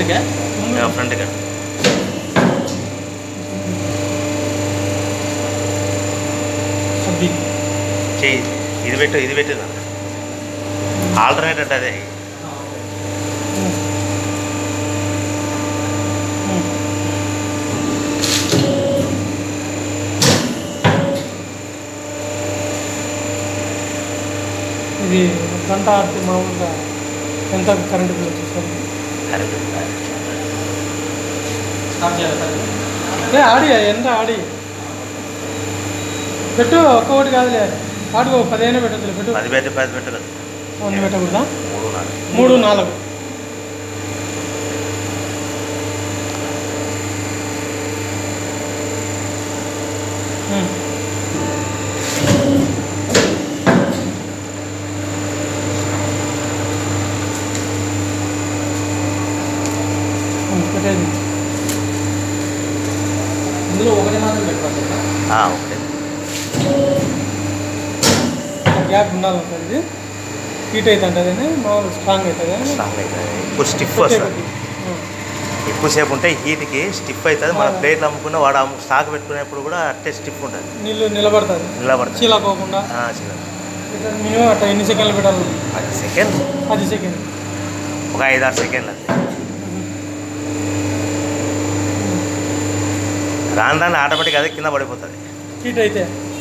ఫ్రంట్గా ఫ్రంట్గా అది చెయ్యి ఇది పెట్టు ఇది పెట్టు ఆల్టర్నేట్ అంటే అదే ఇది గంట ఆడితే మామూలుగా ఎంత కరెంట్ బిల్ వచ్చేసరికి కరెక్ట్ స్టార్ట్ చేయాలి సార్ ఏ ఆడి ఎంత ఆడి పెట్టు ఒక్కొక్కటి కాదులే ఆడుకో పదిహేను పెట్టద్దులే పెట్టు పది పెట్టు పది పెట్టు కదా వంద పెట్టకూడదా మూడు నాలుగు మూడు నాలుగు ఉమ్. ఉమ్, పెట్టేది ఇందులో ఒకటి మాత్రం పెట్టుకోవాలి ఆ, ఒకటే గ్యాప్ ఉండాలి సార్ ఇది హీట్ అవుతుంది అదే మామూలు స్ట్రాంగ్ అవుతుంది స్ట్రాంగ్ అవుతుంది ఎక్కువ స్టిఫ్ వస్తుంది ఎక్కువసేపు ఉంటే హీట్కి స్టిఫ్ అవుతుంది మన ప్లేట్లు అమ్ముకున్న వాడు అమ్ము స్టాక్ పెట్టుకునేప్పుడు కూడా అట్టే స్టిఫ్ ఉంటుంది నీళ్ళు నిలబడుతుంది నిలబడుతుంది చీలకోకుండా ఆ, చిన్న ఇట్లా మినిమం అట్లా ఎన్ని సెకండ్లు పెట్టాలి పది సెకండ్ పది సెకండ్ ఒక ఐదు ఆరు సెకండ్లు అంతే రాను రాను ఆటోమేటిక్ అదే కింద పడిపోతుంది హీట్ అయితే